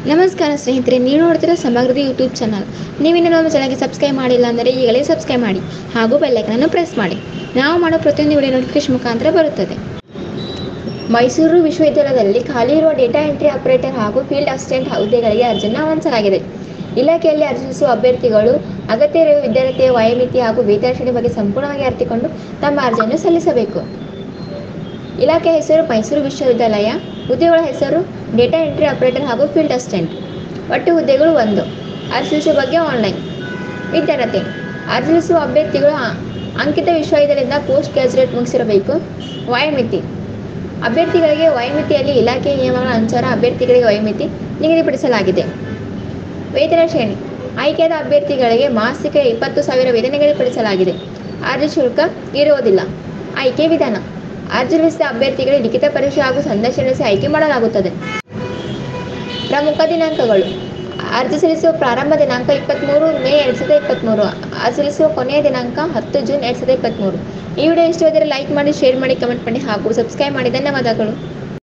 ನಮಸ್ಕಾರ ಸ್ನೇಹಿತರೆ ನೀವು ನೋಡ್ತಿರೋ ಸಮಗ್ರತೆ ಯೂಟ್ಯೂಬ್ ಚಾನಲ್ ನೀವಿನ್ನು ನಮ್ಮ ಚಾನಲ್ಗೆ ಸಬ್ಸ್ಕ್ರೈಬ್ ಮಾಡಿಲ್ಲ ಅಂದರೆ ಈಗಲೇ ಸಬ್ಸ್ಕ್ರೈಬ್ ಮಾಡಿ ಹಾಗೂ ಬೆಲ್ಲೈಕನನ್ನು ಪ್ರೆಸ್ ಮಾಡಿ ನಾವು ಮಾಡೋ ಪ್ರತಿಯೊಂದು ವಿಡಿಯೋ ನೋಟಿಫಿಕೇಶನ್ ಮುಖಾಂತರ ಬರುತ್ತದೆ ಮೈಸೂರು ವಿಶ್ವವಿದ್ಯಾಲಯದಲ್ಲಿ ಖಾಲಿ ಇರುವ ಡೇಟಾ ಎಂಟ್ರಿ ಆಪರೇಟರ್ ಹಾಗೂ ಫೀಲ್ಡ್ ಅಸಿಸ್ಟೆಂಟ್ ಹುದ್ದೆಗಳಿಗೆ ಅರ್ಜಿಯನ್ನು ಆಹ್ವಾನಿಸಲಾಗಿದೆ ಇಲಾಖೆಯಲ್ಲಿ ಅರ್ಜಿಸುವ ಅಭ್ಯರ್ಥಿಗಳು ಅಗತ್ಯ ಇರುವ ವಿದ್ಯಾರ್ಥಿಯ ವಯೋಮಿತಿ ಹಾಗೂ ವೇತನ ಶ್ರೇಣಿ ಬಗ್ಗೆ ಸಂಪೂರ್ಣವಾಗಿ ಅರಿತುಕೊಂಡು ತಮ್ಮ ಅರ್ಜಿಯನ್ನು ಸಲ್ಲಿಸಬೇಕು ಇಲಾಖೆ ಹೆಸರು ಮೈಸೂರು ವಿಶ್ವವಿದ್ಯಾಲಯ ಹುದ್ದೆಗಳ ಹೆಸರು ಡೇಟಾ ಎಂಟ್ರಿ ಆಪರೇಟರ್ ಹಾಗೂ ಫೀಲ್ಡ್ ಅಸಿಸ್ಟೆಂಟ್ ಒಟ್ಟು ಹುದ್ದೆಗಳು ಒಂದು ಅರ್ಜಿಸುವ ಬಗ್ಗೆ ಆನ್ಲೈನ್ ವಿದ್ಯಾರ್ಥಿ ಅರ್ಜಿಸುವ ಅಭ್ಯರ್ಥಿಗಳು ಅ- ಅಂಕಿತ ವಿಶ್ವವಿದ್ಯಾಲಯದಿಂದ ಪೋಸ್ಟ್ ಗ್ರಾಜುಯೇಟ್ ಮುಗಿಸಿರಬೇಕು ವಯೋಮಿತಿ ಅಭ್ಯರ್ಥಿಗಳಿಗೆ ವಯೋಮಿತಿಯಲ್ಲಿ ಇಲಾಖೆಯ ನಿಯಮಗಳ ಅನುಸಾರ ಅಭ್ಯರ್ಥಿಗಳಿಗೆ ವಯೋಮಿತಿ ನಿಗದಿಪಡಿಸಲಾಗಿದೆ ವೇತನ ಶ್ರೇಣಿ ಆಯ್ಕೆಯಾದ ಅಭ್ಯರ್ಥಿಗಳಿಗೆ ಮಾಸಿಕ ಇಪ್ಪತ್ತು ಸಾವಿರ ವೇತನ ನಿಗದಿಪಡಿಸಲಾಗಿದೆ ಅರ್ಜಿ ಶುಲ್ಕ ಇರುವುದಿಲ್ಲ ಆಯ್ಕೆ ವಿಧಾನ ಅರ್ಜಿ ಸಲ್ಲಿಸಿದ ಅಭ್ಯರ್ಥಿಗಳಿಗೆ ಲಿಖಿತ ಪರೀಕ್ಷೆ ಹಾಗೂ ಸಂದರ್ಶನ ನಡೆಸಿ ಆಯ್ಕೆ ಮಾಡಲಾಗುತ್ತದೆ ಪ್ರಮುಖ ದಿನಾಂಕಗಳು ಅರ್ಜಿ ಸಲ್ಲಿಸುವ ಪ್ರಾರಂಭ ದಿನಾಂಕ ಇಪ್ಪತ್ತ್ಮೂರು ಮೇ ಎರಡು ಸಾವಿರದ ಇಪ್ಪತ್ತ್ಮೂರು ಅರ್ಜಿ ಸಲ್ಲಿಸುವ ಕೊನೆಯ ದಿನಾಂಕ ಹತ್ತು ಜೂನ್ ಎರಡು ಸಾವಿರದ ಇಪ್ಪತ್ತ್ಮೂರು ಈ ವಿಡಿಯೋ ಇಷ್ಟವಾದರೆ ಲೈಕ್ ಮಾಡಿ ಶೇರ್ ಮಾಡಿ ಕಮೆಂಟ್ ಮಾಡಿ ಹಾಗೂ ಸಬ್ಸ್ಕ್ರೈಬ್ ಮಾಡಿ ಧನ್ಯವಾದಗಳು